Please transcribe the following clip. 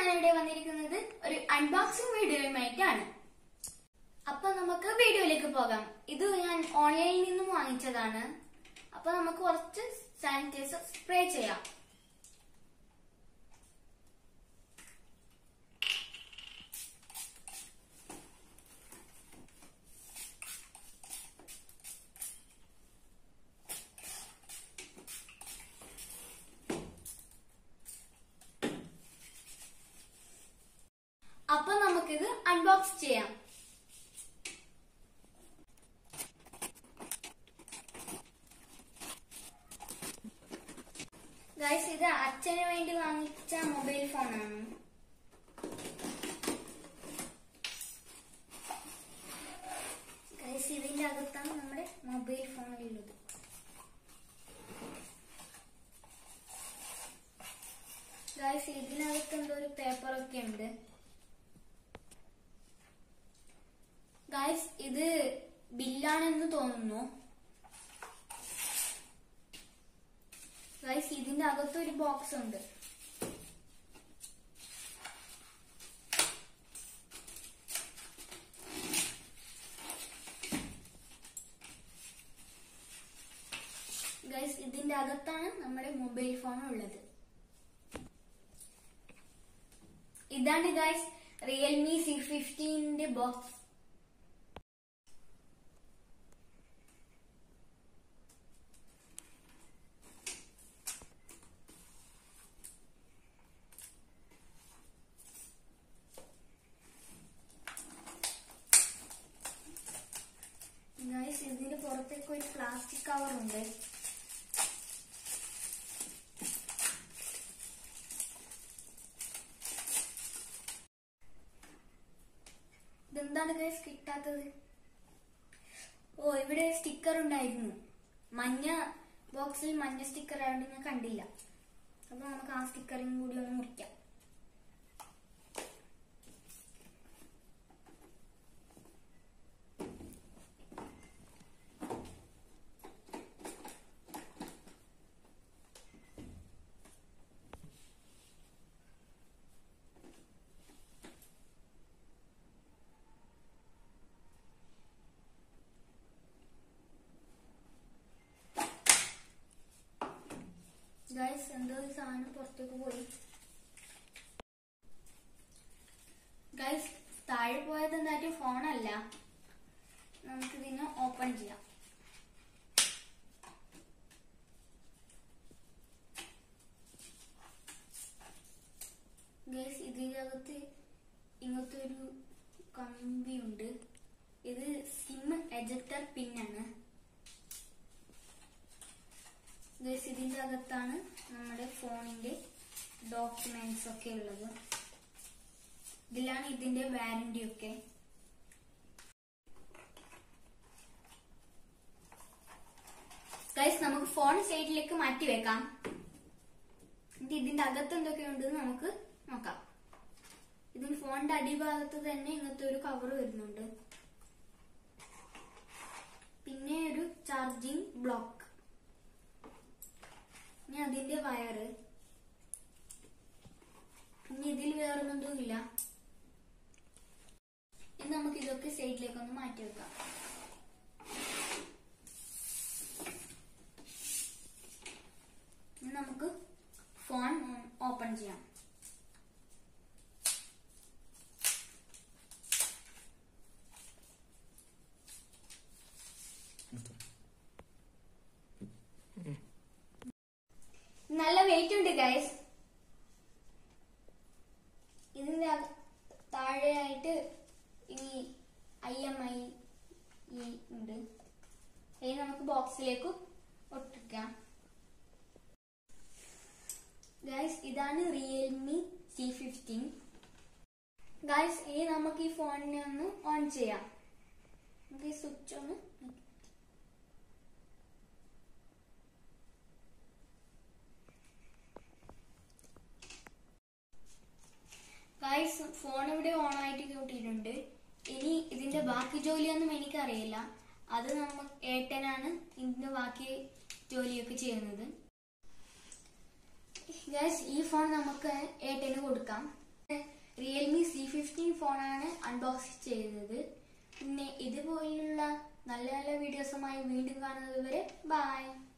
ഞാനിവിടെ വന്നിരിക്കുന്നത് ഒരു അൺബോക്സിംഗ് വീഡിയോയുമായിട്ടാണ് അപ്പൊ നമുക്ക് വീഡിയോയിലേക്ക് പോകാം ഇത് ഞാൻ ഓൺലൈനിൽ നിന്നും വാങ്ങിച്ചതാണ് അപ്പൊ നമുക്ക് കുറച്ച് സാനിറ്റൈസർ സ്പ്രേ ചെയ്യാം അപ്പൊ നമുക്കിത് അൺബോക്സ് ചെയ്യാം ഗൈസ് ഇത് അച്ഛന് വേണ്ടി വാങ്ങിച്ച മൊബൈൽ ഫോണാണ് ഗൈസ് ഇതിന്റെ അകത്താണ് നമ്മുടെ മൊബൈൽ ഫോണിലുള്ളത് ഗൈസ് ഇതിനകത്ത് എന്തോ ഒരു പേപ്പർ ഒക്കെ ഉണ്ട് ഗൈസ് ഇത് ബില്ലാണെന്ന് തോന്നുന്നു ഗൈസ് ഇതിന്റെ അകത്ത് ഒരു ബോക്സ് ഉണ്ട് ഗൈസ് ഇതിന്റെ അകത്താണ് നമ്മുടെ മൊബൈൽ ഫോൺ ഉള്ളത് ഇതാണ് ഗൈസ് റിയൽമി സി ഫിഫ്റ്റീന്റെ ബോക്സ് ഗൈസ് ഇതിന്റെ പുറത്തേക്ക് ഒരു പ്ലാസ്റ്റിക് കവർ ഉണ്ട് ഇതെന്താണ് ഗൈസ് കിട്ടാത്തത് ഓ ഇവിടെ സ്റ്റിക്കർ ഉണ്ടായിരുന്നു മഞ്ഞ ബോക്സിൽ മഞ്ഞ സ്റ്റിക്കർ ആയതുകൊണ്ട് ഞാൻ കണ്ടില്ല അപ്പൊ നമുക്ക് ആ സ്റ്റിക്കറും കൂടി ഒന്ന് മുറിക്കാം ഗൈസ് എന്തോ ഒരു സാധനം പുറത്തേക്ക് പോയി ഗൈസ് താഴെ പോയത് എന്തായിട്ട് ഫോണല്ല നമുക്ക് ഇതിനെ ഓപ്പൺ ചെയ്യാം ഗൈസ് ഇതിനകത്ത് ഇങ്ങനത്തെ ഒരു കമ്പിയുണ്ട് ഇത് സിം എജക്ടർ പിന്നാണ് ഗൈസ് ഇതിന്റെ അകത്താണ് നമ്മുടെ ഫോണിന്റെ ഡോക്യുമെന്റ്സ് ഒക്കെ ഉള്ളത് ഇതിലാണ് ഇതിന്റെ വാറന്റി ഒക്കെ ഗൈസ് നമുക്ക് ഫോൺ സൈഡിലേക്ക് മാറ്റി വെക്കാം എന്നിട്ട് ഇതിന്റെ അകത്ത് എന്തൊക്കെയുണ്ടെന്ന് നമുക്ക് നോക്കാം ഇതിന് ഫോണിന്റെ അടിഭാഗത്ത് തന്നെ ഇങ്ങനത്തെ ഒരു കവർ വരുന്നുണ്ട് പിന്നെ ഒരു ചാർജിങ് ബ്ലോക്ക് ഇനി അതിന്റെ വയറ് ഇനി ഇതിൽ വേറൊന്നും ഇല്ല ഇനി നമുക്ക് ഇതൊക്കെ സൈഡിലേക്ക് ഒന്ന് മാറ്റി വെക്കാം ഇനി നമുക്ക് ഫോൺ ഓപ്പൺ ചെയ്യാം നല്ല വെയിറ്റ് ഉണ്ട് ഗൈസ് ഇതിന്റെ അക- താഴെയായിട്ട് ഈ ഐ എം ഐ ഉണ്ട് ഇനി നമുക്ക് ബോക്സിലേക്ക് ഒട്ടിക്കാം ഗൈസ് ഇതാണ് റിയൽമി സി ഫിഫ്റ്റീൻ ഗൈസ് ഇനി നമുക്ക് ഈ ഫോണിനെ ഒന്ന് ഓൺ ചെയ്യാം നമുക്ക് ഈ സ്വിച്ച് ഒന്ന് ഗൈസ് ഫോൺ ഇവിടെ ഓൺ ആയിട്ട് കൂട്ടിയിട്ടുണ്ട് ഇനി ഇതിന്റെ ബാക്കി ജോലിയൊന്നും എനിക്കറിയില്ല അത് നമ്മ ഏട്ടനാണ് ഇതിന്റെ ബാക്കി ജോലിയൊക്കെ ചെയ്യുന്നത് ഗൈസ് ഈ ഫോൺ നമുക്ക് ഏട്ടന് കൊടുക്കാം റിയൽമി സി ഫിഫ്റ്റീൻ ഫോണാണ് അൺബോക്സ് ചെയ്തത് പിന്നെ ഇതുപോലുള്ള നല്ല നല്ല വീഡിയോസുമായി വീണ്ടും കാണുന്നത് വരെ ബൈ